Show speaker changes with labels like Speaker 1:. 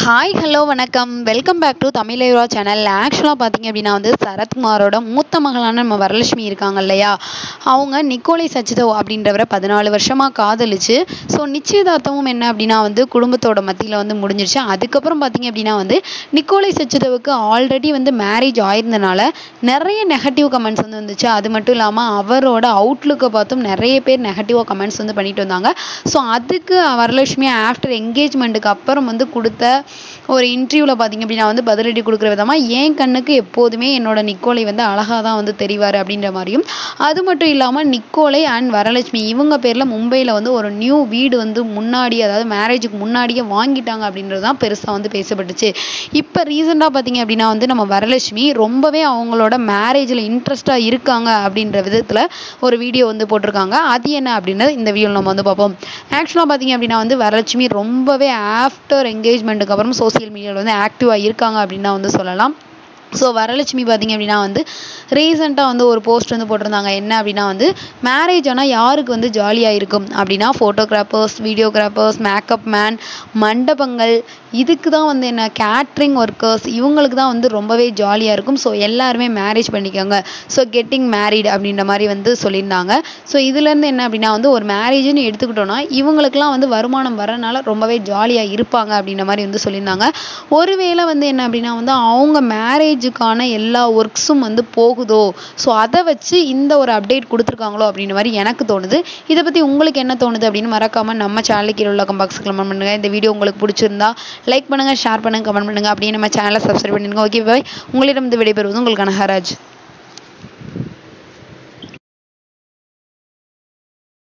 Speaker 1: hi hello வணக்கம் welcome back to Tamizheva channel ஆக்சுவலாக பார்த்தீங்க அப்படின்னா வந்து சரத்குமாரோட மூத்த மகளான நம்ம வரலட்சுமி இருக்காங்க இல்லையா அவங்க நிக்கோலை சச்சிதோ அப்படின்றவரை பதினாலு வருஷமாக காதலிச்சு ஸோ நிச்சயதார்த்தமும் என்ன அப்படின்னா வந்து குடும்பத்தோட மத்தியில் வந்து முடிஞ்சிருச்சு அதுக்கப்புறம் பார்த்தீங்க அப்படின்னா வந்து நிக்கோலை சச்சிதோவுக்கு ஆல்ரெடி வந்து மேரேஜ் ஆயிருந்தனால நிறைய நெகட்டிவ் கமெண்ட்ஸ் வந்து வந்துச்சு அது மட்டும் இல்லாமல் அவரோட அவுட்லுக்கை பார்த்தும் நிறைய பேர் நெகட்டிவாக கமெண்ட்ஸ் வந்து பண்ணிட்டு வந்தாங்க ஸோ அதுக்கு வரலட்சுமி ஆஃப்டர் என்கேஜ்மெண்ட்டுக்கு அப்புறம் வந்து கொடுத்த ஒரு இன்டர்வியூவில் பார்த்தீங்க அப்படின்னா வந்து பதிலடி கொடுக்குற விதமாக என் கண்ணுக்கு எப்போதுமே என்னோட நிக்கோலை வந்து அழகாக தான் வந்து தெரிவார் அப்படின்ற மாதிரியும் அது மட்டும் இல்லாமல் நிக்கோலை அண்ட் வரலட்சுமி இவங்க பேரில் மும்பையில் வந்து ஒரு நியூ வீடு வந்து முன்னாடி அதாவது மேரேஜுக்கு முன்னாடியே வாங்கிட்டாங்க அப்படின்றது தான் பெருசாக வந்து பேசப்பட்டுச்சு இப்போ ரீசெண்டாக பார்த்தீங்க அப்படின்னா வந்து நம்ம வரலட்சுமி ரொம்பவே அவங்களோட மேரேஜில் இன்ட்ரெஸ்டாக இருக்காங்க அப்படின்ற விதத்தில் ஒரு வீடியோ வந்து போட்டிருக்காங்க அது என்ன அப்படின்றது இந்த வீடியோவில் நம்ம வந்து பார்ப்போம் ஆக்சுவலாக பார்த்தீங்க அப்படின்னா வந்து வரலட்சுமி ரொம்பவே ஆஃப்டர் என்கேஜ்மெண்ட்டுக்கு அப்புறம் சோசியல் மீடியாவில் வந்து ஆக்டிவாக இருக்காங்க அப்படின்னு தான் வந்து சொல்லலாம் ஸோ வரலட்சுமி பார்த்தீங்க அப்படின்னா வந்து ரீசெண்டாக வந்து ஒரு போஸ்ட் வந்து போட்டிருந்தாங்க என்ன அப்படின்னா வந்து மேரேஜ் ஆனால் யாருக்கு வந்து ஜாலியாக இருக்கும் அப்படின்னா ஃபோட்டோகிராஃபர்ஸ் வீடியோகிராஃபர்ஸ் மேக்கப் மேன் மண்டபங்கள் இதுக்கு தான் வந்து என்ன கேட்ரிங் ஒர்க்கர்ஸ் இவங்களுக்கு தான் வந்து ரொம்பவே ஜாலியாக இருக்கும் ஸோ எல்லாருமே மேரேஜ் பண்ணிக்கோங்க ஸோ கெட்டிங் மேரிட் அப்படின்ற மாதிரி வந்து சொல்லியிருந்தாங்க ஸோ இதுலேருந்து என்ன அப்படின்னா வந்து ஒரு மேரேஜ்னு எடுத்துக்கிட்டோன்னா இவங்களுக்குலாம் வந்து வருமானம் வரனால ரொம்பவே ஜாலியாக இருப்பாங்க அப்படின்ற மாதிரி வந்து சொல்லியிருந்தாங்க ஒருவேளை வந்து என்ன அப்படின்னா வந்து அவங்க மேரேஜுக்கான எல்லா ஒர்க்ஸும் வந்து போகுதோ ஸோ அதை வச்சு இந்த ஒரு அப்டேட் கொடுத்துருக்காங்களோ அப்படின்ற மாதிரி எனக்கு தோணுது இதை பற்றி உங்களுக்கு என்ன தோணுது அப்படின்னு மறக்காமல் நம்ம சேனலுக்கு கீழே உள்ள கம்பாக்ஸ் கமெண்ட் பண்ணுங்கள் இந்த வீடியோ உங்களுக்கு பிடிச்சிருந்தா லைக் பண்ணுங்கள் ஷேர் பண்ணுங்கள் கமெண்ட் பண்ணுங்கள் அப்படியே நம்ம சேனலை சப்ஸ்கிரைப் பண்ணிடுங்க ஓகே பாய் உங்களிடம் வந்து விடைபெறுவது உங்களுக்கான ஹராஜ்